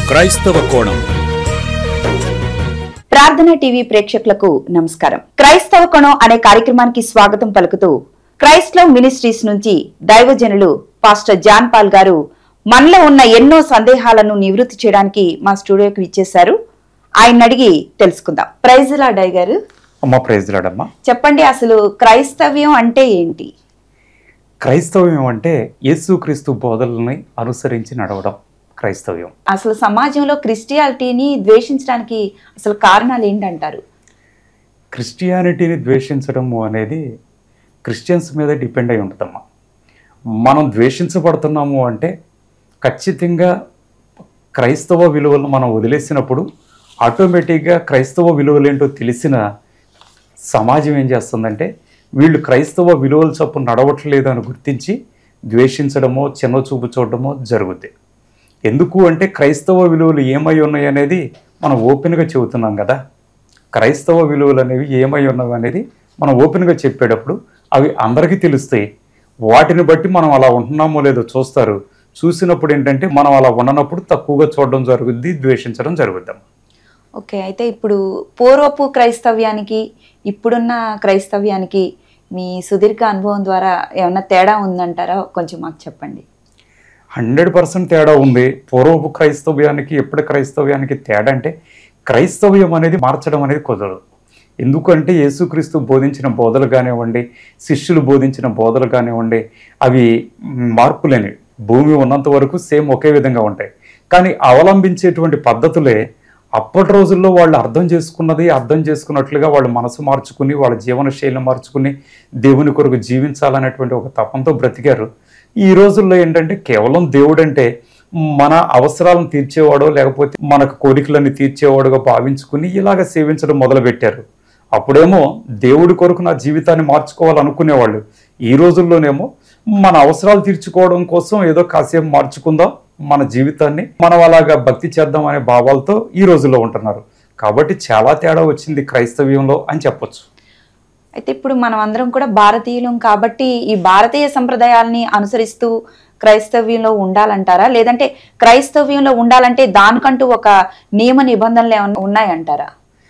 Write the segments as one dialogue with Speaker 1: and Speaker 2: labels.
Speaker 1: క్రైస్తవ కోణం
Speaker 2: ప్రార్థన టీవీ ప్రేక్షకులకు నమస్కారం క్రైస్తవ కొణం అనే కార్యక్రమానికి స్వాగతం పలుకుతూ క్రైస్తవ్ మినిస్ట్రీస్ నుంచి దైవజనులు పాస్టర్ జాన్ పాల్ గారు మనలో ఉన్న ఎన్నో సందేహాలను నివృత్తి చేయడానికి మా స్టూడియోకి ఇచ్చేశారు ఆయన అడిగి తెలుసుకుందాం ప్రైజ్ లాడాయ్ గారు
Speaker 3: అమ్మ ప్రైజ్లాడమ్మ
Speaker 2: చెప్పండి అసలు క్రైస్తవ్యం అంటే ఏంటి
Speaker 3: క్రైస్తవ్యం అంటే యేసుక్రీస్తు బోధనల్ని అనుసరించి నడవడం క్రైస్తవ్యం
Speaker 2: అసలు సమాజంలో క్రిస్టియాలిటీని ద్వేషించడానికి అసలు కారణాలు ఏంటంటారు
Speaker 3: క్రిస్టియానిటీని ద్వేషించడము అనేది క్రిస్టియన్స్ మీద డిపెండ్ అయి ఉంటుందమ్మా మనం ద్వేషించబడుతున్నాము అంటే ఖచ్చితంగా క్రైస్తవ విలువలను మనం వదిలేసినప్పుడు ఆటోమేటిక్గా క్రైస్తవ విలువలేంటో తెలిసిన సమాజం ఏం చేస్తుందంటే వీళ్ళు క్రైస్తవ విలువల చొప్పున నడవట్లేదు అని గుర్తించి ద్వేషించడమో చిన్న చూపు చూడడమో జరుగుద్ది ఎందుకు అంటే క్రైస్తవ విలువలు ఏమై ఉన్నాయి అనేది మనం ఓపెన్గా చెబుతున్నాం కదా క్రైస్తవ విలువలు అనేవి ఏమై ఉన్నవి అనేది మనం ఓపెన్గా చెప్పేటప్పుడు అవి అందరికీ తెలుస్తాయి వాటిని బట్టి మనం అలా ఉంటున్నామో లేదో చూస్తారు చూసినప్పుడు ఏంటంటే మనం అలా ఉండనప్పుడు తక్కువగా చూడడం జరుగుద్ది ద్వేషించడం జరుగుద్దాం
Speaker 2: ఓకే అయితే ఇప్పుడు పూర్వపు క్రైస్తవ్యానికి ఇప్పుడున్న క్రైస్తవ్యానికి మీ సుదీర్ఘ అనుభవం ద్వారా ఏమైనా తేడా ఉందంటారా కొంచెం మాకు చెప్పండి
Speaker 3: హండ్రెడ్ పర్సెంట్ తేడా ఉంది పూర్వపు క్రైస్తవ్యానికి ఎప్పటి క్రైస్తవ్యానికి తేడా అంటే క్రైస్తవ్యం అనేది మార్చడం అనేది కుదరదు ఎందుకంటే యేసుక్రీస్తు బోధించిన బోధలు కానివ్వండి శిష్యులు బోధించిన బోధలు కానివ్వండి అవి మార్పులేని భూమి ఉన్నంత వరకు సేమ్ ఒకే విధంగా ఉంటాయి కానీ అవలంబించేటువంటి పద్ధతులే అప్పటి రోజుల్లో వాళ్ళు అర్థం చేసుకున్నది అర్థం చేసుకున్నట్లుగా వాళ్ళు మనసు మార్చుకుని వాళ్ళ జీవన శైలి మార్చుకుని దేవుని కొరకు జీవించాలనేటువంటి ఒక తపంతో బ్రతికారు ఈ రోజుల్లో ఏంటంటే కేవలం దేవుడు అంటే మన అవసరాలను తీర్చేవాడో లేకపోతే మనకు కోరికలన్నీ తీర్చేవాడుగా భావించుకుని ఇలాగ సేవించడం మొదలుపెట్టారు అప్పుడేమో దేవుడి కొరకు నా జీవితాన్ని మార్చుకోవాలనుకునేవాళ్ళు ఈ రోజుల్లోనేమో మన అవసరాలు తీర్చుకోవడం కోసం ఏదో కాసేపు మార్చుకుందాం మన జీవితాన్ని మనం అలాగా భక్తి చేద్దాం అనే భావాలతో ఈ రోజుల్లో ఉంటున్నారు కాబట్టి చాలా తేడా వచ్చింది క్రైస్తవ్యంలో అని చెప్పొచ్చు
Speaker 2: అయితే ఇప్పుడు మనం అందరం కూడా భారతీయులం కాబట్టి ఈ భారతీయ సంప్రదాయాల్ని అనుసరిస్తూ క్రైస్తవ్యంలో ఉండాలంటారా లేదంటే క్రైస్తవ్యంలో ఉండాలంటే దానికంటూ ఒక నియమ నిబంధనలు ఏమైనా ఉన్నాయంటారా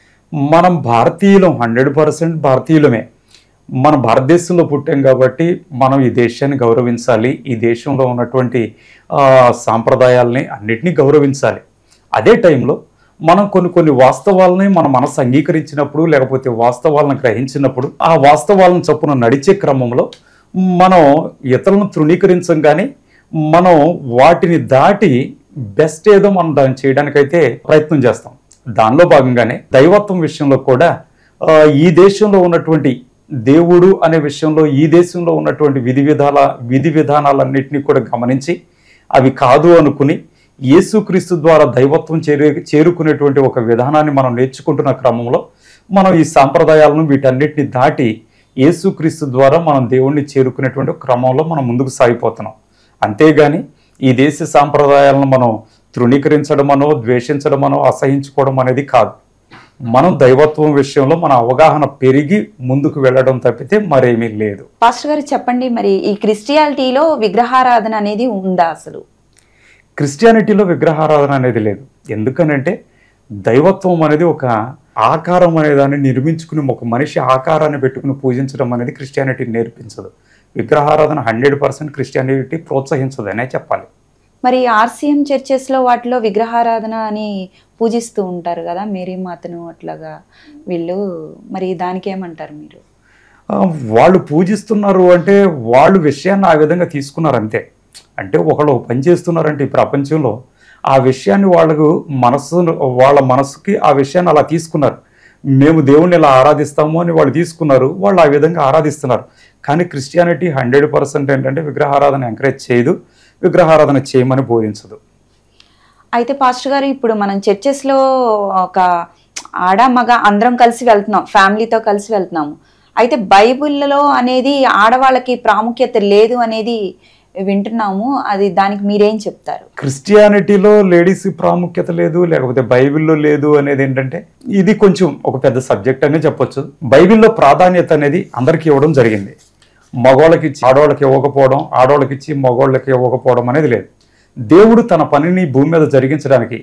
Speaker 3: మనం భారతీయులం హండ్రెడ్ పర్సెంట్ భారతీయులమే మన భారతదేశంలో పుట్టాం కాబట్టి మనం ఈ దేశాన్ని గౌరవించాలి ఈ దేశంలో ఉన్నటువంటి ఆ, సాంప్రదాయాల్ని అన్నిటినీ గౌరవించాలి అదే టైంలో మనం కొన్ని కొన్ని వాస్తవాలని మన మనసు అంగీకరించినప్పుడు లేకపోతే వాస్తవాలను గ్రహించినప్పుడు ఆ వాస్తవాలను చొప్పున నడిచే క్రమంలో మనం ఇతరులను తృణీకరించం కానీ మనం వాటిని దాటి బెస్ట్ ఏదో మనం దాన్ని చేయడానికైతే ప్రయత్నం చేస్తాం దానిలో భాగంగానే దైవత్వం విషయంలో కూడా ఆ, ఈ దేశంలో ఉన్నటువంటి దేవుడు అనే విషయంలో ఈ దేశంలో ఉన్నటువంటి విధి విధాల విధి విధానాలన్నింటినీ కూడా గమనించి అవి కాదు అనుకుని యేసుక్రీస్తు ద్వారా దైవత్వం చేరు చేరుకునేటువంటి ఒక విధానాన్ని మనం నేర్చుకుంటున్న క్రమంలో మనం ఈ సాంప్రదాయాలను వీటన్నిటిని దాటి యేసుక్రీస్తు ద్వారా మనం దేవుణ్ణి చేరుకునేటువంటి ఒక క్రమంలో మనం ముందుకు సాగిపోతున్నాం అంతేగాని ఈ దేశ సాంప్రదాయాలను మనం తృణీకరించడమనో ద్వేషించడమనో అసహించుకోవడం అనేది కాదు మనం దైవత్వం విషయంలో మన అవగాహన పెరిగి ముందుకు వెళ్ళడం తప్పితే మరేమీ లేదు
Speaker 2: పాస్టర్ గారు చెప్పండి మరి ఈ క్రిస్టియాలిటీలో విగ్రహారాధన అనేది ఉందా అసలు
Speaker 3: క్రిస్టియానిటీలో విగ్రహారాధన అనేది లేదు ఎందుకనంటే దైవత్వం అనేది ఒక ఆకారం అనే దాన్ని నిర్మించుకుని ఒక మనిషి ఆకారాన్ని పెట్టుకుని పూజించడం అనేది క్రిస్టియానిటీ నేర్పించదు విగ్రహారాధన హండ్రెడ్ పర్సెంట్ క్రిస్టియానిటీ ప్రోత్సహించదనే చెప్పాలి
Speaker 2: మరి ఆర్సీఎం చర్చెస్ లో వాటిలో విగ్రహారాధన అని పూజిస్తూ ఉంటారు కదా మేరీ మాతను అట్లాగా వీళ్ళు మరి దానికి ఏమంటారు మీరు
Speaker 3: ఆ, వాళ్ళు పూజిస్తున్నారు అంటే వాళ్ళు విషయాన్ని ఆ విధంగా తీసుకున్నారు అంతే అంటే ఒకళ్ళు ఒక పని చేస్తున్నారంటే ఈ ప్రపంచంలో ఆ విషయాన్ని వాళ్ళకు మనస్సు వాళ్ళ మనసుకి ఆ విషయాన్ని అలా తీసుకున్నారు మేము దేవుణ్ణి ఇలా ఆరాధిస్తాము అని వాళ్ళు తీసుకున్నారు వాళ్ళు ఆ విధంగా ఆరాధిస్తున్నారు కానీ క్రిస్టియానిటీ హండ్రెడ్ పర్సెంట్ ఏంటంటే విగ్రహారాధన ఎంకరేజ్ చేయదు విగ్రహారాధన చేయమని బోధించదు
Speaker 2: అయితే పాస్టర్ గారు ఇప్పుడు మనం చర్చెస్ లో ఒక ఆడ మగ అందరం కలిసి వెళ్తున్నాం ఫ్యామిలీతో కలిసి వెళ్తున్నాము అయితే బైబిల్లో అనేది ఆడవాళ్ళకి ప్రాముఖ్యత లేదు అనేది వింటున్నాము అది దానికి మీరేం చెప్తారు
Speaker 3: క్రిస్టియానిటీలో లేడీస్ ప్రాముఖ్యత లేదు లేకపోతే బైబిల్లో లేదు అనేది ఏంటంటే ఇది కొంచెం ఒక పెద్ద సబ్జెక్ట్ అనే చెప్పొచ్చు బైబిల్లో ప్రాధాన్యత అనేది అందరికీ ఇవ్వడం జరిగింది మగవాళ్ళకి ఇచ్చి ఆడవాళ్ళకి ఇవ్వకపోవడం ఆడవాళ్ళకి ఇచ్చి మగవాళ్ళకి ఇవ్వకపోవడం అనేది లేదు దేవుడు తన పనిని భూమి మీద జరిగించడానికి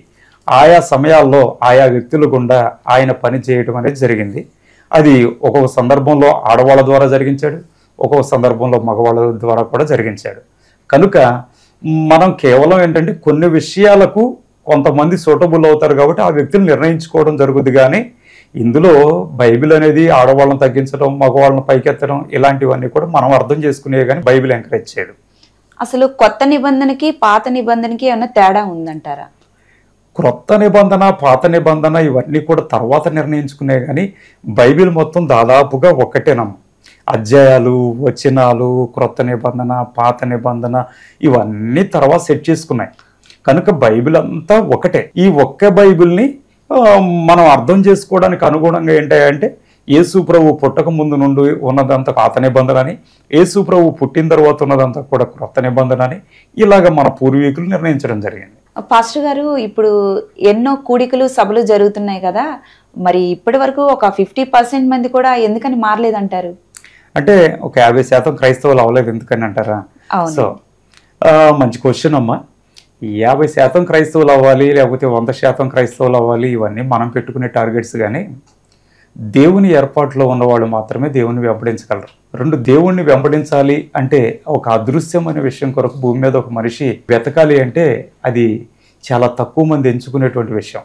Speaker 3: ఆయా సమయాల్లో ఆయా వ్యక్తుల గుండా ఆయన పని చేయడం అనేది జరిగింది అది ఒక్కొక్క సందర్భంలో ఆడవాళ్ళ ద్వారా జరిగించాడు ఒక్కొక్క సందర్భంలో మగవాళ్ళ ద్వారా కూడా జరిగించాడు కనుక మనం కేవలం ఏంటంటే కొన్ని విషయాలకు కొంతమంది సూటబుల్ అవుతారు కాబట్టి ఆ వ్యక్తులు నిర్ణయించుకోవడం జరుగుద్ది కానీ ఇందులో బైబిల్ అనేది ఆడవాళ్ళని తగ్గించడం మగవాళ్ళని పైకెత్తడం ఇలాంటివన్నీ కూడా మనం అర్థం చేసుకునే కానీ బైబిల్ ఎంకరేజ్ చేయదు
Speaker 2: అసలు కొత్త నిబంధనకి పాత నిబంధనకి ఏమైనా తేడా ఉందంటారా
Speaker 3: క్రొత్త నిబంధన పాత నిబంధన ఇవన్నీ కూడా తర్వాత నిర్ణయించుకునే కానీ బైబిల్ మొత్తం దాదాపుగా ఒక్కటేనమ్మ అధ్యాయాలు వచనాలు క్రొత్త నిబంధన పాత నిబంధన ఇవన్నీ తర్వాత సెట్ చేసుకున్నాయి కనుక బైబిల్ అంతా ఒకటే ఈ ఒక్క బైబిల్ని ఆ, మనం అర్థం చేసుకోవడానికి అనుగుణంగా ఏంటంటే యేసు ప్రభు పుట్టక ముందు నుండి ఉన్నదంతా పాత నిబంధన అని యేసు ప్రభు పుట్టిన తర్వాత ఉన్నదంతా కూడా క్రొత్త నిబంధన అని ఇలాగ మన పూర్వీకులు నిర్ణయించడం జరిగింది
Speaker 2: పాస్టర్ గారు ఇప్పుడు ఎన్నో కూడికలు సభలు జరుగుతున్నాయి కదా మరి ఇప్పటి వరకు ఒక ఫిఫ్టీ పర్సెంట్ మంది కూడా ఎందుకని మారలేదంటారు
Speaker 3: అంటే ఒక యాభై శాతం క్రైస్తవులు అవ్వలేదు ఎందుకని అంటారా
Speaker 2: అవును.
Speaker 3: సో ఆ, మంచి క్వశ్చన్ అమ్మా ఈ యాభై శాతం క్రైస్తవులు అవ్వాలి లేకపోతే వంద శాతం క్రైస్తవులు అవ్వాలి ఇవన్నీ మనం పెట్టుకునే టార్గెట్స్ కానీ దేవుని ఏర్పాటులో ఉన్నవాళ్ళు మాత్రమే దేవుని వెంబడించగలరు రెండు దేవుణ్ణి వెంబడించాలి అంటే ఒక అదృశ్యమైన విషయం కొరకు భూమి మీద ఒక మనిషి వెతకాలి అంటే అది చాలా తక్కువ మంది ఎంచుకునేటువంటి విషయం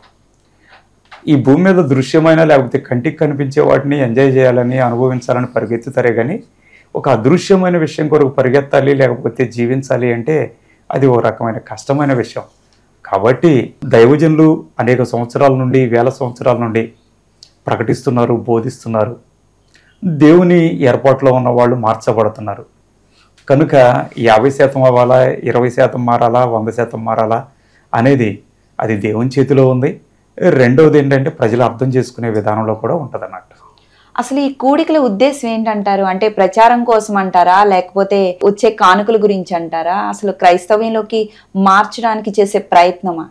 Speaker 3: ఈ భూమి మీద దృశ్యమైన లేకపోతే కంటికి కనిపించే వాటిని ఎంజాయ్ చేయాలని అనుభవించాలని పరిగెత్తుతారే కానీ ఒక అదృశ్యమైన విషయం కొరకు పరిగెత్తాలి లేకపోతే జీవించాలి అంటే అది ఒక రకమైన కష్టమైన విషయం కాబట్టి దైవజనులు అనేక సంవత్సరాల నుండి వేల సంవత్సరాల నుండి ప్రకటిస్తున్నారు బోధిస్తున్నారు దేవుని ఏర్పాట్లో ఉన్న వాళ్ళు మార్చబడుతున్నారు కనుక యాభై శాతం అవ్వాలా ఇరవై శాతం మారాలా వంద శాతం మారాలా అనేది అది దేవుని చేతిలో ఉంది రెండవది ఏంటంటే ప్రజలు అర్థం చేసుకునే విధానంలో కూడా ఉంటుంది అన్నట్టు
Speaker 2: అసలు ఈ కూడికల ఉద్దేశం ఏంటంటారు అంటే ప్రచారం కోసం అంటారా లేకపోతే వచ్చే కానుకల గురించి అంటారా అసలు క్రైస్తవ్యంలోకి మార్చడానికి చేసే ప్రయత్నమా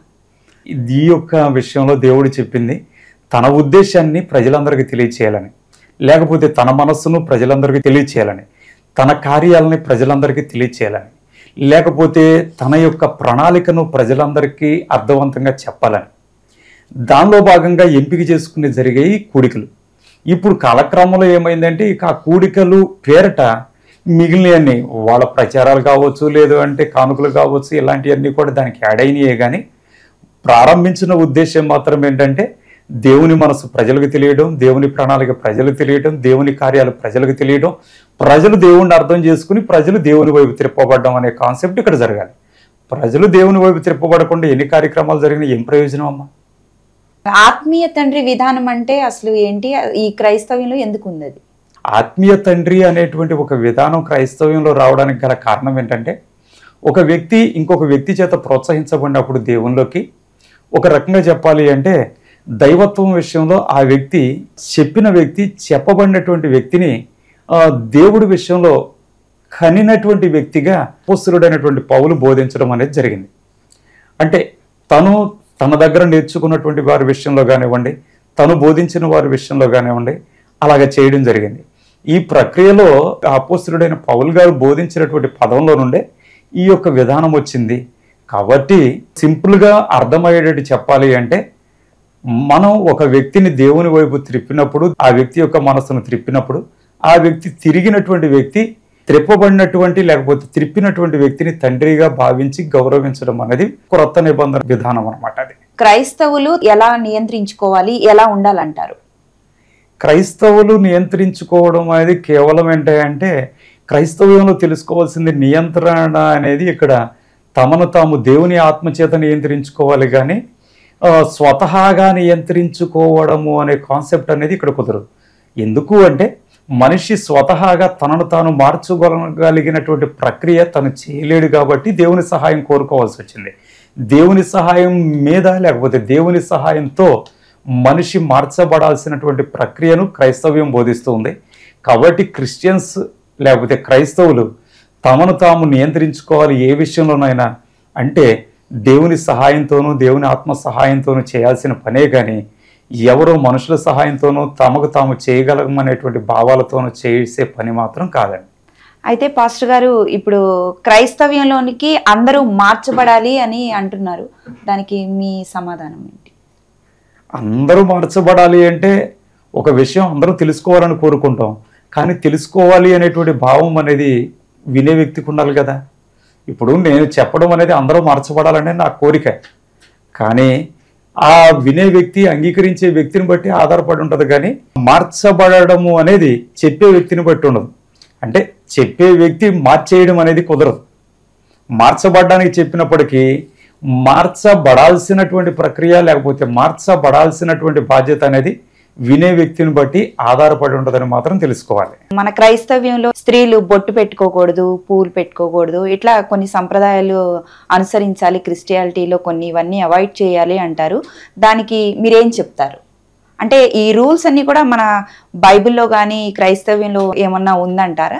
Speaker 3: ఈ యొక్క విషయంలో దేవుడు చెప్పింది తన ఉద్దేశాన్ని ప్రజలందరికీ తెలియచేయాలని లేకపోతే తన మనస్సును ప్రజలందరికీ తెలియచేయాలని తన కార్యాలని ప్రజలందరికీ తెలియచేయాలని లేకపోతే తన యొక్క ప్రణాళికను ప్రజలందరికీ అర్థవంతంగా చెప్పాలని దానిలో భాగంగా ఎంపిక చేసుకుని జరిగాయి కూడికలు ఇప్పుడు కాలక్రమంలో ఏమైందంటే ఇక ఆ కూడికలు పేరట మిగిలినవన్నీ వాళ్ళ ప్రచారాలు కావచ్చు లేదు అంటే కానుకలు కావచ్చు ఇలాంటివన్నీ కూడా దానికి యాడ్ అయినాయే కానీ ప్రారంభించిన ఉద్దేశం మాత్రం ఏంటంటే దేవుని మనసు ప్రజలకు తెలియడం దేవుని ప్రణాళిక ప్రజలకు తెలియడం దేవుని కార్యాలు ప్రజలకు తెలియడం ప్రజలు దేవుణ్ణి అర్థం చేసుకుని ప్రజలు దేవుని వైపు తిప్పబడడం అనే కాన్సెప్ట్ ఇక్కడ జరగాలి ప్రజలు దేవుని వైపు తిప్పబడకుండా ఎన్ని కార్యక్రమాలు జరిగినా ఏం ప్రయోజనం అమ్మా
Speaker 2: ఆత్మీయ తండ్రి విధానం అంటే అసలు ఏంటి ఈ క్రైస్తవ్యంలో ఎందుకు ఉంది అది
Speaker 3: ఆత్మీయ తండ్రి అనేటువంటి ఒక విధానం క్రైస్తవ్యంలో రావడానికి గల కారణం ఏంటంటే ఒక వ్యక్తి ఇంకొక వ్యక్తి చేత ప్రోత్సహించబడినప్పుడు దేవునిలోకి ఒక రకంగా చెప్పాలి అంటే దైవత్వం విషయంలో ఆ వ్యక్తి చెప్పిన వ్యక్తి చెప్పబడినటువంటి వ్యక్తిని ఆ, దేవుడి విషయంలో కనినటువంటి వ్యక్తిగా పుస్తుడైనటువంటి పౌలు బోధించడం అనేది జరిగింది అంటే తను తన దగ్గర నేర్చుకున్నటువంటి వారి విషయంలో కానివ్వండి తను బోధించిన వారి విషయంలో కానివ్వండి అలాగ చేయడం జరిగింది ఈ ప్రక్రియలో అపోస్తుడైన పౌల్ గారు బోధించినటువంటి పదంలో నుండే ఈ యొక్క విధానం వచ్చింది కాబట్టి సింపుల్గా అర్థమయ్యేటట్టు చెప్పాలి అంటే మనం ఒక వ్యక్తిని దేవుని వైపు త్రిప్పినప్పుడు ఆ వ్యక్తి యొక్క మనస్సును త్రిప్పినప్పుడు ఆ వ్యక్తి తిరిగినటువంటి వ్యక్తి త్రిప్పబడినటువంటి లేకపోతే త్రిప్పినటువంటి వ్యక్తిని తండ్రిగా భావించి గౌరవించడం అనేది క్రొత్త నిబంధన విధానం అన్నమాట అది
Speaker 2: క్రైస్తవులు ఎలా నియంత్రించుకోవాలి ఎలా ఉండాలంటారు
Speaker 3: క్రైస్తవులు నియంత్రించుకోవడం అనేది కేవలం ఏంటంటే క్రైస్తవ్యంలో తెలుసుకోవాల్సింది నియంత్రణ అనేది ఇక్కడ తమను తాము దేవుని ఆత్మచేత నియంత్రించుకోవాలి కానీ ఆ, స్వతహాగా నియంత్రించుకోవడము అనే కాన్సెప్ట్ అనేది ఇక్కడ కుదరదు ఎందుకు అంటే మనిషి స్వతహాగా తనను తాను మార్చుకోగలిగినటువంటి ప్రక్రియ తను చేయలేడు కాబట్టి దేవుని సహాయం కోరుకోవాల్సి వచ్చింది దేవుని సహాయం మీద లేకపోతే దేవుని సహాయంతో మనిషి మార్చబడాల్సినటువంటి ప్రక్రియను క్రైస్తవ్యం బోధిస్తుంది కాబట్టి క్రిస్టియన్స్ లేకపోతే క్రైస్తవులు తమను తాము నియంత్రించుకోవాలి ఏ విషయంలోనైనా అంటే దేవుని సహాయంతోనూ దేవుని ఆత్మ సహాయంతోనూ చేయాల్సిన పనే కానీ ఎవరో మనుషుల సహాయంతోనూ తమకు తాము చేయగలమనేటువంటి భావాలతోనూ చేసే పని మాత్రం కాదండి
Speaker 2: అయితే పాస్టర్ గారు ఇప్పుడు క్రైస్తవ్యంలోనికి అందరూ మార్చబడాలి అని అంటున్నారు దానికి మీ సమాధానం ఏంటి
Speaker 3: అందరూ మార్చబడాలి అంటే ఒక విషయం అందరూ తెలుసుకోవాలని కోరుకుంటాం కానీ తెలుసుకోవాలి అనేటువంటి భావం అనేది వినే వ్యక్తికి ఉండాలి కదా ఇప్పుడు నేను చెప్పడం అనేది అందరూ మార్చబడాలనే నా కోరిక కానీ ఆ వినే వ్యక్తి అంగీకరించే వ్యక్తిని బట్టి ఆధారపడి ఉంటుంది కానీ మార్చబడము అనేది చెప్పే వ్యక్తిని బట్టి ఉండదు అంటే చెప్పే వ్యక్తి మార్చేయడం అనేది కుదరదు మార్చబడ్డానికి చెప్పినప్పటికీ మార్చబడాల్సినటువంటి ప్రక్రియ లేకపోతే మార్చబడాల్సినటువంటి బాధ్యత అనేది వినే వ్యక్తిని బట్టి ఆధారపడి ఉంటుందని మాత్రం తెలుసుకోవాలి
Speaker 2: మన క్రైస్తవ్యంలో స్త్రీలు బొట్టు పెట్టుకోకూడదు పూలు పెట్టుకోకూడదు ఇట్లా కొన్ని సంప్రదాయాలు అనుసరించాలి క్రిస్టియాలిటీలో కొన్ని ఇవన్నీ అవాయిడ్ చేయాలి అంటారు దానికి మీరేం చెప్తారు అంటే ఈ రూల్స్ అన్ని కూడా మన బైబిల్లో కానీ క్రైస్తవ్యంలో ఏమన్నా ఉందంటారా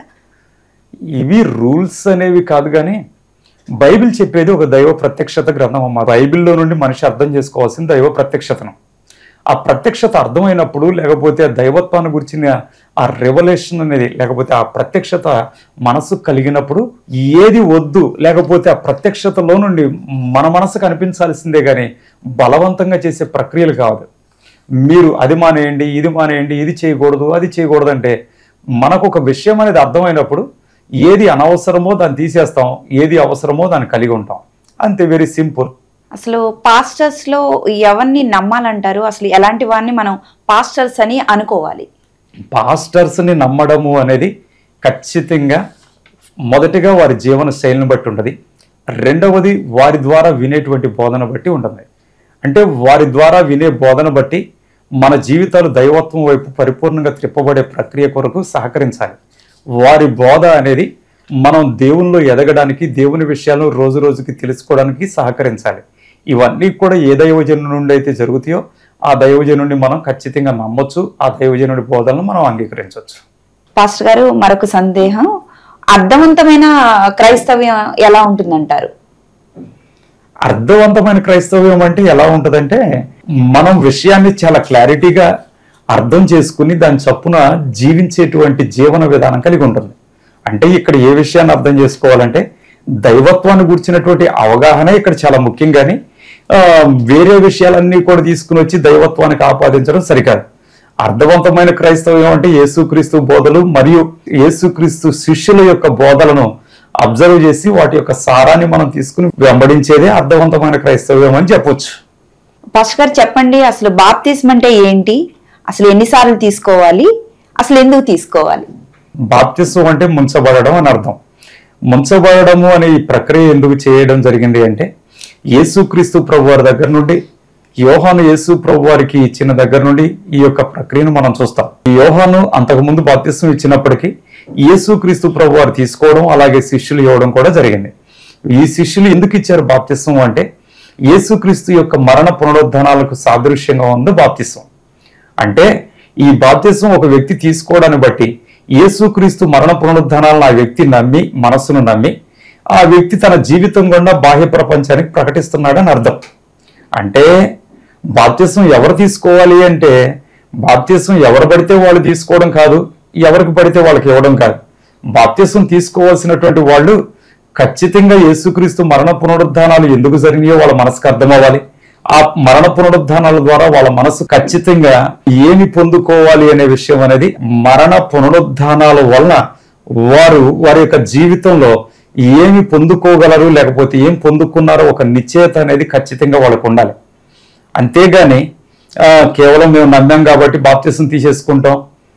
Speaker 3: ఇవి రూల్స్ అనేవి కాదు కానీ బైబిల్ చెప్పేది ఒక దైవ ప్రత్యక్షత గ్రంథం అమ్మ బైబిల్లో నుండి మనిషి అర్థం చేసుకోవాల్సిన దైవ ప్రత్యక్షతను ఆ ప్రత్యక్షత అర్థమైనప్పుడు లేకపోతే ఆ దైవత్వాన్ని గురించిన ఆ రెవల్యూషన్ అనేది లేకపోతే ఆ ప్రత్యక్షత మనసు కలిగినప్పుడు ఏది వద్దు లేకపోతే ఆ ప్రత్యక్షతలో నుండి మన మనసుకు అనిపించాల్సిందే కానీ బలవంతంగా చేసే ప్రక్రియలు కాదు మీరు అది మానేయండి ఇది మానేయండి ఇది చేయకూడదు అది చేయకూడదు అంటే మనకు ఒక విషయం అనేది అర్థమైనప్పుడు ఏది అనవసరమో దాన్ని తీసేస్తాం ఏది అవసరమో దాన్ని కలిగి ఉంటాం అంతే వెరీ సింపుల్
Speaker 2: అసలు పాస్టర్స్ లో ఎవరిని నమ్మాలంటారు అసలు ఎలాంటి వారిని మనం పాస్టర్స్ అని అనుకోవాలి
Speaker 3: పాస్టర్స్ని నమ్మడము అనేది ఖచ్చితంగా మొదటిగా వారి జీవన శైలిని బట్టి ఉంటుంది రెండవది వారి ద్వారా వినేటువంటి బోధన బట్టి ఉంటుంది అంటే వారి ద్వారా వినే బోధన బట్టి మన జీవితాలు దైవత్వం వైపు పరిపూర్ణంగా త్రిప్పబడే ప్రక్రియ కొరకు సహకరించాలి వారి బోధ అనేది మనం దేవునిలో ఎదగడానికి దేవుని విషయాలను రోజు రోజుకి తెలుసుకోవడానికి సహకరించాలి ఇవన్నీ కూడా ఏ దైవజను నుండి అయితే జరుగుతాయో ఆ దైవజనుడిని మనం ఖచ్చితంగా నమ్మొచ్చు ఆ దైవజనుడి బోధనలు మనం అంగీకరించవచ్చు
Speaker 2: పాస్టర్ గారు మరొక సందేహం అర్థవంతమైన క్రైస్తవ్యం ఎలా ఉంటుందంటారు
Speaker 3: అర్థవంతమైన క్రైస్తవ్యం అంటే ఎలా ఉంటుందంటే మనం విషయాన్ని చాలా క్లారిటీగా అర్థం చేసుకుని దాని చప్పున జీవించేటువంటి జీవన విధానం కలిగి ఉంటుంది అంటే ఇక్కడ ఏ విషయాన్ని అర్థం చేసుకోవాలంటే దైవత్వాన్ని గురించినటువంటి అవగాహన ఇక్కడ చాలా ముఖ్యం కానీ ఆ, వేరే విషయాలన్నీ కూడా తీసుకుని వచ్చి దైవత్వానికి ఆపాదించడం సరికాదు అర్థవంతమైన క్రైస్తవ్యం అంటే యేసుక్రీస్తు బోధలు మరియు యేసుక్రీస్తు శిష్యుల యొక్క బోధలను అబ్జర్వ్ చేసి వాటి యొక్క సారాన్ని మనం తీసుకుని వెంబడించేదే అర్థవంతమైన క్రైస్తవ్యం అని చెప్పొచ్చు
Speaker 2: పాస్టర్ గారు చెప్పండి అసలు బాప్తిస్మ్ అంటే ఏంటి అసలు ఎన్నిసార్లు తీసుకోవాలి అసలు ఎందుకు తీసుకోవాలి
Speaker 3: బాప్తిస్వం అంటే ముంచబడడం అని అర్థం ముంచబడము అనే ఈ ప్రక్రియ ఎందుకు చేయడం జరిగింది అంటే యేసుక్రీస్తు ప్రభు వారి దగ్గర నుండి యోహాను యేసు ప్రభు వారికి ఇచ్చిన దగ్గర నుండి ఈ యొక్క ప్రక్రియను మనం చూస్తాం ఈ యోహాను అంతకుముందు బాప్తిస్వం ఇచ్చినప్పటికీ యేసుక్రీస్తు ప్రభు వారు తీసుకోవడం అలాగే శిష్యులు ఇవ్వడం కూడా జరిగింది ఈ శిష్యులు ఎందుకు ఇచ్చారు బాప్తిస్వం అంటే యేసుక్రీస్తు యొక్క మరణ పునరుద్ధానాలకు సాదృశ్యంగా ఉంది బాప్తిస్వం అంటే ఈ బాప్తిస్వం ఒక వ్యక్తి తీసుకోవడాన్ని బట్టి యేసుక్రీస్తు మరణ పునరుద్ధానాలను ఆ వ్యక్తి నమ్మి మనస్సును నమ్మి ఆ వ్యక్తి తన జీవితం గుండా బాహ్య ప్రపంచానికి ప్రకటిస్తున్నాడని అర్థం అంటే బాప్తిస్వం ఎవరు తీసుకోవాలి అంటే బాప్తిస్వం ఎవరు పడితే వాళ్ళు తీసుకోవడం కాదు ఎవరికి పడితే వాళ్ళకి ఇవ్వడం కాదు బాప్తిస్వం తీసుకోవాల్సినటువంటి వాళ్ళు ఖచ్చితంగా యేసుక్రీస్తు మరణ పునరుద్ధానాలు ఎందుకు జరిగినాయో వాళ్ళ మనసుకు అర్థం అవ్వాలి ఆ మరణ పునరుద్ధానాల ద్వారా వాళ్ళ మనసు ఖచ్చితంగా ఏమి పొందుకోవాలి అనే విషయం అనేది మరణ పునరుద్ధానాల వలన వారు వారి యొక్క జీవితంలో ఏమి పొందుకోగలరు లేకపోతే ఏం పొందుకున్నారో ఒక నిశ్చయత అనేది ఖచ్చితంగా వాళ్ళకు ఉండాలి అంతేగాని ఆ, కేవలం మేము నమ్మాం కాబట్టి బాప్తిసం తీసేసుకుంటాం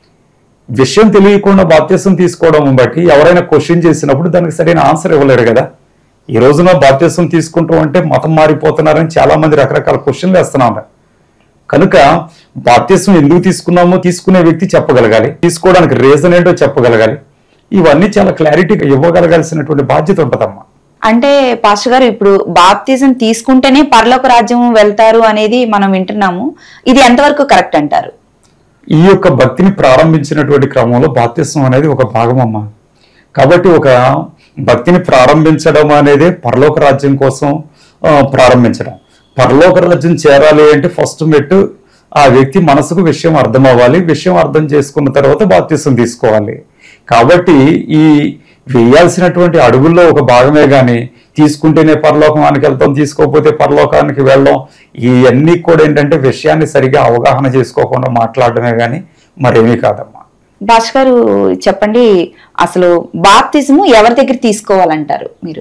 Speaker 3: విషయం తెలియకుండా బాప్తిసం తీసుకోవడం బట్టి ఎవరైనా క్వశ్చన్ చేసినప్పుడు దానికి సరైన ఆన్సర్ ఇవ్వలేరు కదా ఈ రోజున బాప్తిసం తీసుకుంటాం అంటే మతం మారిపోతున్నారని చాలా మంది రకరకాల క్వశ్చన్లు వేస్తున్నా ఉన్నారు కనుక బాప్తిసం ఎందుకు తీసుకున్నామో తీసుకునే వ్యక్తి చెప్పగలగాలి తీసుకోవడానికి రీజన్ ఏంటో చెప్పగలగాలి ఇవన్నీ చాలా క్లారిటీగా ఇవ్వగలగాల్సినటువంటి బాధ్యత ఉంటుందమ్మా
Speaker 2: అంటే పాస్టర్ గారు ఇప్పుడు బాప్తిజం తీసుకుంటేనే పరలోక రాజ్యం వెళ్తారు అనేది మనం వింటున్నాము ఇది ఎంతవరకు కరెక్ట్ అంటారు
Speaker 3: ఈ యొక్క భక్తిని ప్రారంభించినటువంటి క్రమంలో బాప్తిస్వం అనేది ఒక భాగం అమ్మా కాబట్టి ఒక భక్తిని ప్రారంభించడం అనేది పరలోక రాజ్యం కోసం ఆ, ప్రారంభించడం పరలోక రాజ్యం చేరాలి అంటే ఫస్ట్ మెట్టు ఆ వ్యక్తి మనసుకు విషయం అర్థం అవ్వాలి విషయం అర్థం చేసుకున్న తర్వాత బాప్తిసం తీసుకోవాలి కాబట్టి ఈ వేయాల్సినటువంటి అడుగుల్లో ఒక భాగమే గాని తీసుకుంటేనే పరలోకానికి వెళ్తాం తీసుకోకపోతే పరలోకానికి వెళ్ళడం ఇవన్నీ కూడా ఏంటంటే విషయాన్ని సరిగా అవగాహన చేసుకోకుండా మాట్లాడడమే గాని మరేమీ కాదమ్మా
Speaker 2: భాష గారు చెప్పండి అసలు బాప్తిజము ఎవరి దగ్గర తీసుకోవాలంటారు మీరు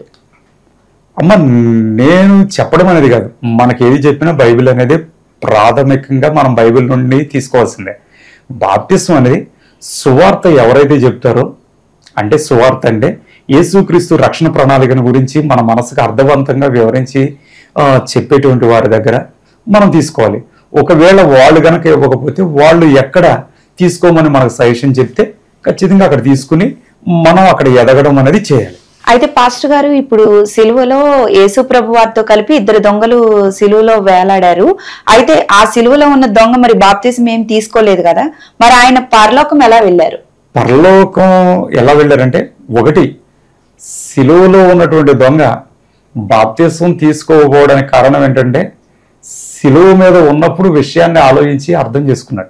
Speaker 3: అమ్మ నేను చెప్పడం అనేది కాదు మనకి ఏది చెప్పినా బైబిల్ అనేది ప్రాథమికంగా మనం బైబిల్ నుండి తీసుకోవాల్సిందే బాప్టిజం అనేది సువార్త ఎవరైతే చెప్తారో అంటే సువార్త అంటే యేసుక్రీస్తు రక్షణ ప్రణాళికను గురించి మన మనసుకు అర్థవంతంగా వివరించి ఆ, చెప్పేటువంటి వారి దగ్గర మనం తీసుకోవాలి ఒకవేళ వాళ్ళు గనక ఇవ్వకపోతే వాళ్ళు ఎక్కడ తీసుకోమని మనకు సజెషన్ చెప్తే ఖచ్చితంగా అక్కడ తీసుకుని మనం అక్కడ ఎదగడం అనేది చేయాలి
Speaker 2: అయితే పాస్టర్ గారు ఇప్పుడు సిలువలో యేసు ప్రభు వారితో కలిపి ఇద్దరు దొంగలు సిలువలో వేలాడారు అయితే ఆ సిలువలో ఉన్న దొంగ మరి బాప్తిజం ఏం తీసుకోలేదు కదా మరి ఆయన పరలోకం ఎలా వెళ్ళారు
Speaker 3: పరలోకం ఎలా వెళ్ళారంటే ఒకటి సిలువలో ఉన్నటువంటి దొంగ బాప్తిసం తీసుకోకపోవడానికి కారణం ఏంటంటే సిలువ మీద ఉన్నప్పుడు విషయాన్ని ఆలోచించి అర్థం చేసుకున్నాడు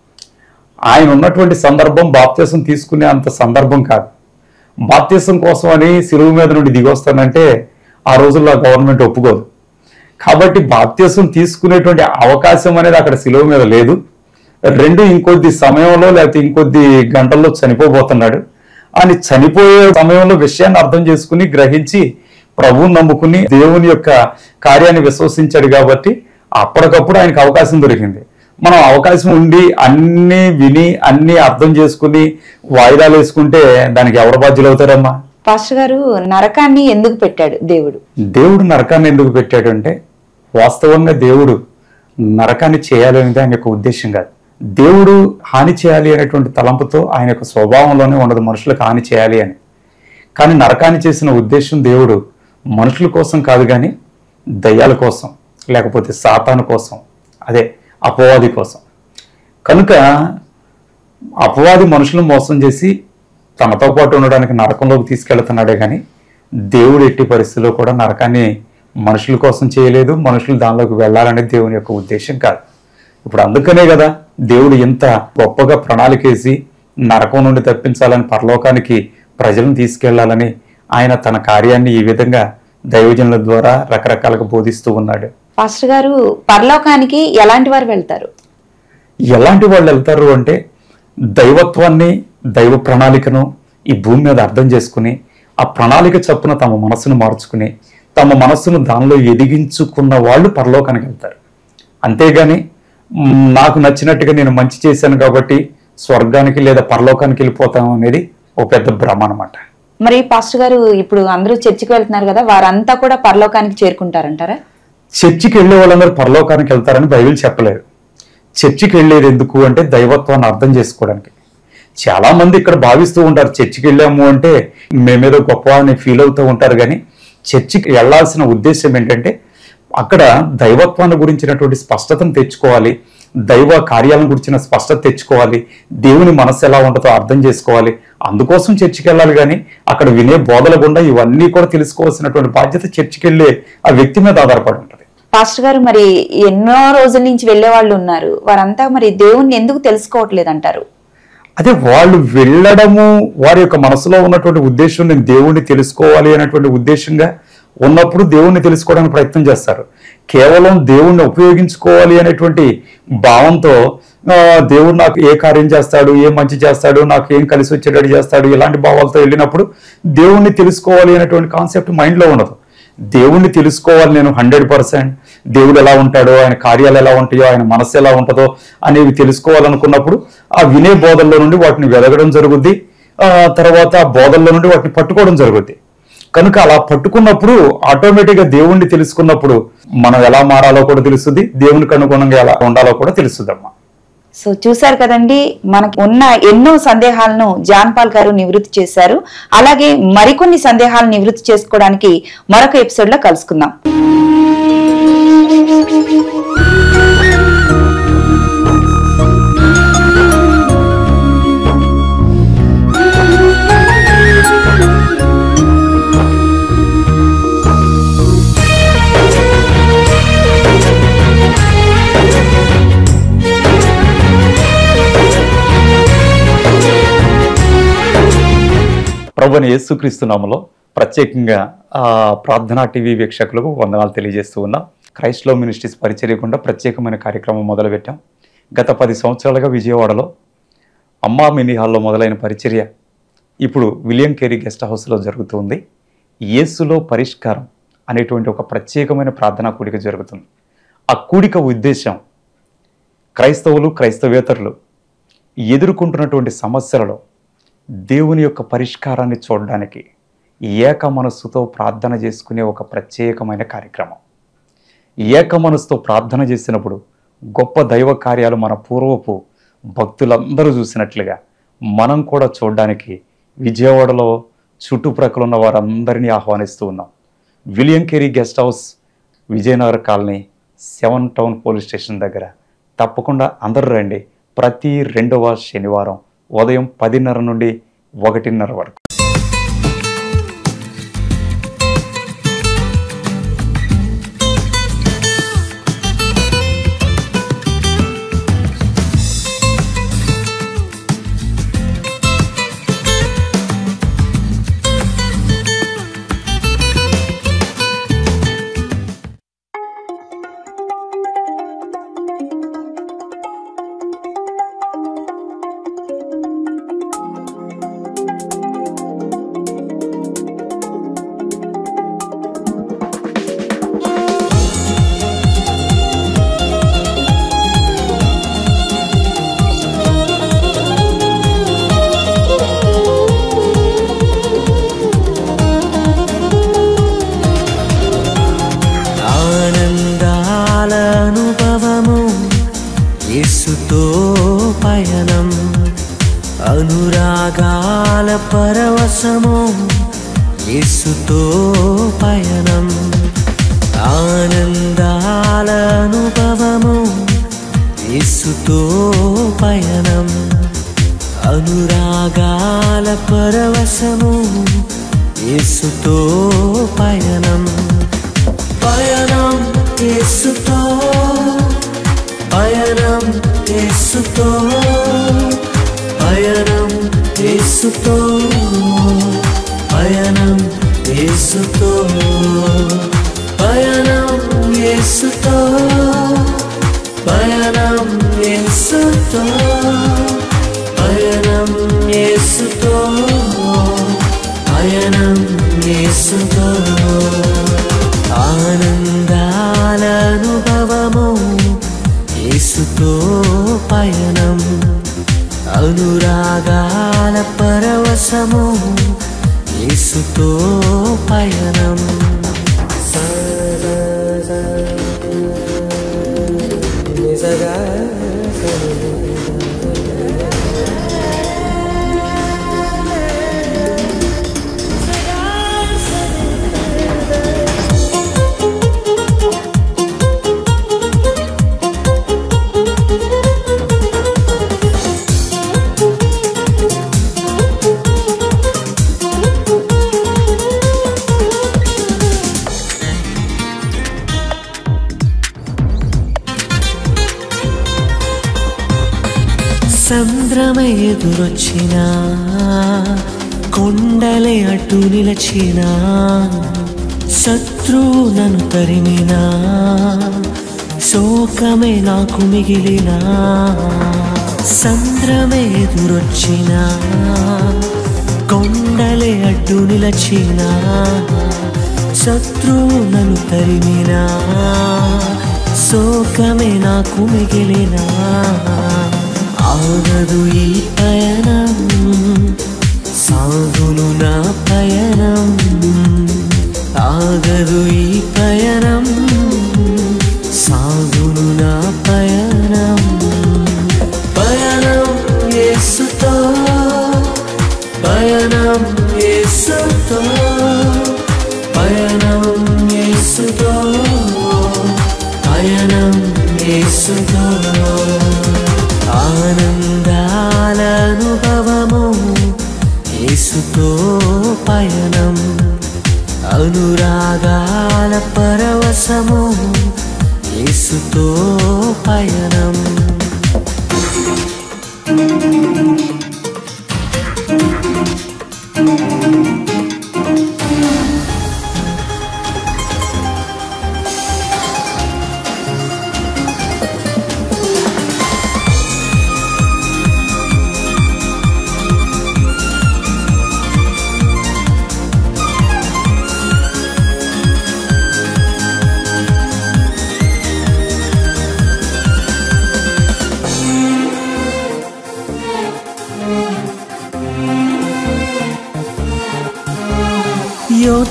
Speaker 3: ఆయన ఉన్నటువంటి సందర్భం బాప్తిసం తీసుకునే అంత సందర్భం కాదు బాప్తిసం కోసం అని సిలువ మీద నుండి దిగొస్తానంటే ఆ రోజుల్లో గవర్నమెంట్ ఒప్పుకోదు కాబట్టి బాప్త్యసం తీసుకునేటువంటి అవకాశం అనేది అక్కడ సిలువ మీద లేదు రెండు ఇంకొద్ది సమయంలో లేకపోతే ఇంకొద్ది గంటల్లో చనిపోబోతున్నాడు అని చనిపోయే సమయంలో విషయాన్ని అర్థం చేసుకుని గ్రహించి ప్రభువుని నమ్ముకుని దేవుని యొక్క కార్యాన్ని విశ్వసించాడు కాబట్టి అప్పటికప్పుడు ఆయనకు అవకాశం దొరికింది మనం అవకాశం ఉండి అన్ని విని అన్ని అర్థం చేసుకుని వాయిదాలు వేసుకుంటే దానికి ఎవరు బాధ్యులు అవుతారమ్మా
Speaker 2: పాస్టర్ గారు నరకాన్ని ఎందుకు పెట్టాడు దేవుడు
Speaker 3: దేవుడు నరకాన్ని ఎందుకు పెట్టాడు అంటే వాస్తవంగా దేవుడు నరకాన్ని చేయాలి అనేది ఆయన యొక్క ఉద్దేశం కాదు దేవుడు హాని చేయాలి అనేటువంటి తలంపుతో ఆయన యొక్క స్వభావంలోనే ఉండదు మనుషులకు హాని చేయాలి అని కానీ నరకాన్ని చేసిన ఉద్దేశం దేవుడు మనుషుల కోసం కాదు కానీ దయ్యాల కోసం లేకపోతే సాతాను కోసం అదే అపవాది కోసం కనుక అపవాది మనుషులను మోసం చేసి తనతో పాటు ఉండడానికి నరకంలోకి తీసుకెళ్తున్నాడే కానీ దేవుడు ఎట్టి పరిస్థితుల్లో కూడా నరకాన్ని మనుషుల కోసం చేయలేదు మనుషులు దానిలోకి వెళ్ళాలనేది దేవుని యొక్క ఉద్దేశం కాదు ఇప్పుడు అందుకనే కదా దేవుడు ఇంత గొప్పగా ప్రణాళిక వేసి నరకం నుండి తప్పించాలని పరలోకానికి ప్రజలను తీసుకెళ్లాలని ఆయన తన కార్యాన్ని ఈ విధంగా దైవజనుల ద్వారా రకరకాలుగా బోధిస్తూ ఉన్నాడు
Speaker 2: పాస్టర్ గారు పరలోకానికి ఎలాంటి వారు వెళ్తారు
Speaker 3: ఎలాంటి వాళ్ళు వెళ్తారు అంటే దైవత్వాన్ని దైవ ప్రణాళికను ఈ భూమి మీద అర్థం చేసుకుని ఆ ప్రణాళిక చొప్పున తమ మనసును మార్చుకుని తమ మనస్సును దానిలో ఎదిగించుకున్న వాళ్ళు పరలోకానికి వెళ్తారు అంతేగాని "మ్, నాకు నచ్చినట్టుగా నేను మంచి చేశాను కాబట్టి స్వర్గానికి లేదా పరలోకానికి వెళ్ళిపోతాం అనేది ఒక పెద్ద భ్రమ అనమాట
Speaker 2: మరి పాస్టర్ గారు ఇప్పుడు అందరూ చర్చికి వెళ్తున్నారు కదా వారంతా కూడా పరలోకానికి చేరుకుంటారంటారా
Speaker 3: చర్చికి వెళ్ళే వాళ్ళందరూ పరలోకానికి వెళ్తారని బైబిల్ చెప్పలేదు చర్చికి వెళ్ళేది ఎందుకు అంటే దైవత్వాన్ని అర్థం చేసుకోవడానికి చాలా మంది ఇక్కడ భావిస్తూ ఉంటారు చర్చికి వెళ్ళాము అంటే మేమేదో గొప్ప అని ఫీల్ అవుతూ ఉంటారు కానీ చర్చికి వెళ్ళాల్సిన ఉద్దేశం ఏంటంటే అక్కడ దైవత్వాన్ని గురించినటువంటి స్పష్టతను తెచ్చుకోవాలి దైవ కార్యాలను గురించిన స్పష్టత తెచ్చుకోవాలి దేవుని మనస్సు ఎలా ఉంటుందో అర్థం చేసుకోవాలి అందుకోసం చర్చికి వెళ్ళాలి కానీ అక్కడ వినే బోధల గుండా ఇవన్నీ కూడా తెలుసుకోవాల్సినటువంటి బాధ్యత చర్చికి వెళ్ళే ఆ వ్యక్తి మీద ఆధారపడి ఉంటుంది
Speaker 2: పాస్టర్ గారు మరి ఎన్నో రోజుల నుంచి వెళ్లే వాళ్ళు ఉన్నారు వారంతా మరి దేవుణ్ణి ఎందుకు తెలుసుకోవట్లేదు అంటారు
Speaker 3: అదే వాళ్ళు వెళ్ళడము వారి యొక్క మనసులో ఉన్నటువంటి ఉద్దేశం నేను దేవుణ్ణి తెలుసుకోవాలి అనేటువంటి ఉద్దేశంగా ఉన్నప్పుడు దేవుణ్ణి తెలుసుకోవడానికి ప్రయత్నం చేస్తారు కేవలం దేవుణ్ణి ఉపయోగించుకోవాలి అనేటువంటి భావంతో ఆ, దేవుడు నాకు ఏ కార్యం చేస్తాడు ఏ మంచి చేస్తాడు నాకు ఏం కలిసి వచ్చేటట్టు చేస్తాడు ఇలాంటి భావాలతో వెళ్ళినప్పుడు దేవుణ్ణి తెలుసుకోవాలి అనేటువంటి కాన్సెప్ట్ మైండ్లో ఉండదు దేవుణ్ణి తెలుసుకోవాలి నేను హండ్రెడ్ పర్సెంట్ దేవుడు ఎలా ఉంటాడో ఆయన కార్యాలు ఎలా ఉంటాయో ఆయన మనస్సు ఎలా ఉంటుందో అనేవి తెలుసుకోవాలనుకున్నప్పుడు ఆ వినే బోధల్లో నుండి వాటిని వెదగడం జరుగుద్ది ఆ తర్వాత ఆ బోధల్లో నుండి వాటిని పట్టుకోవడం జరుగుద్ది కనుక అలా పట్టుకున్నప్పుడు ఆటోమేటిక్గా దేవుణ్ణి తెలుసుకున్నప్పుడు మనం ఎలా మారాలో కూడా తెలుస్తుంది దేవునికి అనుగుణంగా ఎలా ఉండాలో కూడా తెలుస్తుందమ్మా
Speaker 2: సో చూశారు కదండి మనకు ఉన్న ఎన్నో సందేహాలను జాన్ పాల్ గారు నివృత్తి చేశారు అలాగే మరికొన్ని సందేహాలను నివృత్తి చేసుకోవడానికి మరొక ఎపిసోడ్ లో కలుసుకుందాం
Speaker 3: ప్రభుని యేసుక్రీస్తు నామలో ప్రత్యేకంగా ఆ, ప్రార్థనా టీవీ వీక్షకులకు వందనాలు తెలియజేస్తూ ఉన్నాం క్రైస్ట్లో మినిస్ట్రీస్ పరిచర్యకుండా ప్రత్యేకమైన కార్యక్రమం మొదలుపెట్టాం గత పది సంవత్సరాలుగా విజయవాడలో అమ్మా మినీ హాల్లో మొదలైన పరిచర్య ఇప్పుడు విలియం కేరీ గెస్ట్ హౌస్లో జరుగుతుంది యేసులో పరిష్కారం అనేటువంటి ఒక ప్రత్యేకమైన ప్రార్థనా కూడిక జరుగుతుంది ఆ కూడిక ఉద్దేశం క్రైస్తవులు క్రైస్తవేతరులు ఎదుర్కొంటున్నటువంటి సమస్యలలో దేవుని యొక్క పరిష్కారాన్ని చూడడానికి ఏక మనస్సుతో ప్రార్థన చేసుకునే ఒక ప్రత్యేకమైన కార్యక్రమం ఏక మనస్సుతో ప్రార్థన చేసినప్పుడు గొప్ప దైవ కార్యాలు మన పూర్వపు భక్తులందరూ చూసినట్లుగా మనం కూడా చూడడానికి విజయవాడలో చుట్టుప్రక్కల ఉన్న వారందరినీ ఆహ్వానిస్తూ ఉన్నాం William Carey guest house Vijayanagar colony seven town police station దగ్గర తప్పకుండా అందరూ రండి ప్రతి రెండవ శనివారం ఉదయం పదిన్నర నుండి ఒకటిన్నర వరకు
Speaker 1: ఆనందాల అనుభవము యేసుతో పయనం అనురాగాల పరవశము యేసుతో పయనం ఆనందాల అనుభవము యేసుతో పయనం అనురాగాల పరవశము యేసుతో పయనం పయనం యేసుతో పయనం యేసుతో పయనం యేసుతో పయనం యేసుతో పయనం యేసుతో పయనం యేసుతో పయనం యేసుతో పయనం యేసుతో ఆనందాల అనుభవము యేసుతో పయనం అనురాగాల పరవశము యేసుతో పయనం సంద్రమే ఎదురొచ్చినా కొండలే అటు నిలచినా శత్రువు నన్ను తరిమినా శోకమే నాకు మిగిలినా సంద్రమే ఎదురొచ్చినా కొండలే అడ్డు నిలచినా శత్రువు నన్ను తరిమినా శోకమే నాకు మిగిలినా ఆగదు ఈ పయనం సాగును నా పయనం ఆగదు ఈ పయనం సాగును నా పయనం పయనం యేసుతో పయనం యేసుతో పయనం యేసుతో పయనం యేసుతో ఆనందాల అనుభవము యేసుతో పయనం అనురాగాల పరవశము యేసుతో పయనం
Speaker 4: Thank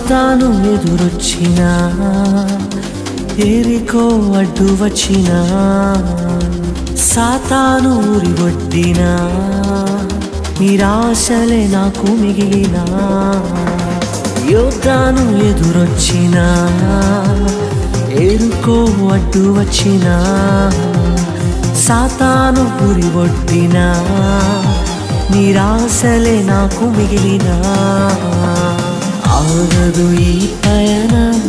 Speaker 1: యోర్దాను ఎదురొచ్చినా ఎరికో అడ్డు వచ్చినా సాతాను ఊరి కొట్టినా నిరాశలే నాకు మిగిలినా యోగాను ఎదురొచ్చినా ఎరుకో అడ్డు వచ్చినా సాతాను గురి ఒట్టినా నిరాశలే నాకు మిగిలినా ఆగదు ఈ పయనం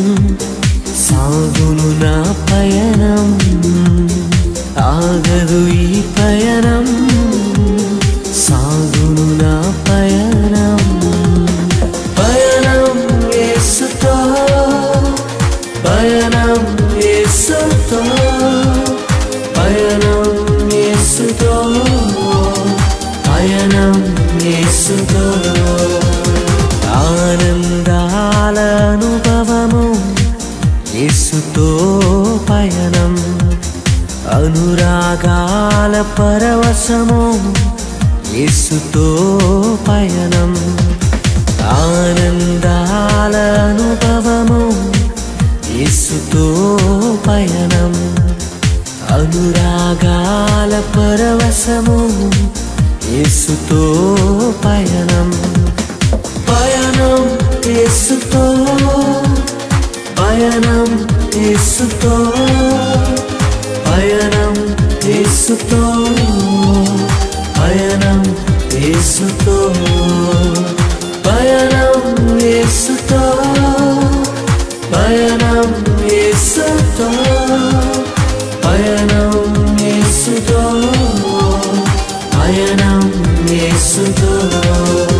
Speaker 1: సాగును నా పయనం ఆగదు ఈ పయనం సాగును నా పయనం పయనం యేసుతో పయనం యేసుతో పయనం యేసుతో పయనం యేసుతో ఆనందాల అనుభవము యేసుతో పయనం అనురాగాల పరవశము యేసుతో పయనం ఆనందాల అనుభవము యేసుతో పయనం అనురాగాల పరవశము యేసుతో పయనం పయనం యేసుతో పయనం యేసుతో పయనం యేసుతో పయనం యేసుతో పయనం యేసుతో పయనం యేసుతో పయనం యేసుతో పయనం యేసుతో